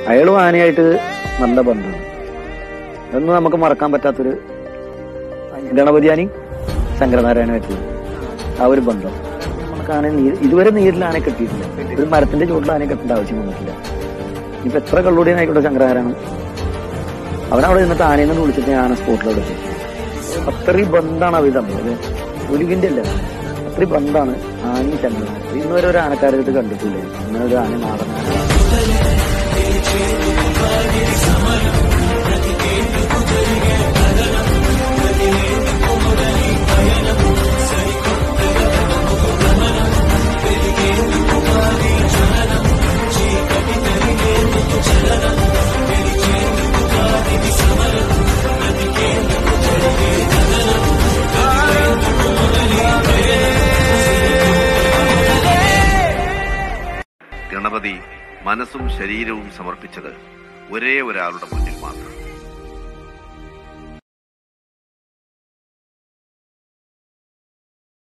അയാളും ആനയായിട്ട് നല്ല ബന്ധമാണ് അതൊന്നും നമുക്ക് മറക്കാൻ പറ്റാത്തൊരു ഗണപതിയാനി ശങ്കരനാരായണമായിട്ട് ആ ഒരു ബന്ധം നമുക്ക് ആന നീ- ഇതുവരെ നീരിൽ ആന കെട്ടിയിട്ടില്ല ഒരു മരത്തിന്റെ ചുവട്ടിൽ ആന കെട്ടേണ്ട ആവശ്യം വന്നിട്ടില്ല ഇനിയിപ്പോ എത്ര കള്ളുടിയനായിക്കോട്ടെ ശങ്കരനാരായണൻ അവനവിടെ നിന്നിട്ട് ആനയെന്ന് വിളിച്ചിട്ട് ഞാൻ സ്പോട്ടിലോട് എത്തി അത്രയും ബന്ധാണ് അവർ തമ്മിൽ അത് ഒലിവിന്റെ അല്ല അത്രയും ബന്ധാണ് ആനയും ശങ്കരനാരായണൻ ഇന്ന് വരെ ഒരു ആനക്കാരായിട്ട് കണ്ടിട്ടില്ല ഇങ്ങനെ ഒരു ആന നാടൻ ആന ഗണപതി മനസ്സും ശരീരവും സമർപ്പിച്ചത് ഒരേ ഒരാളുടെ മുന്നിൽ മാത്രം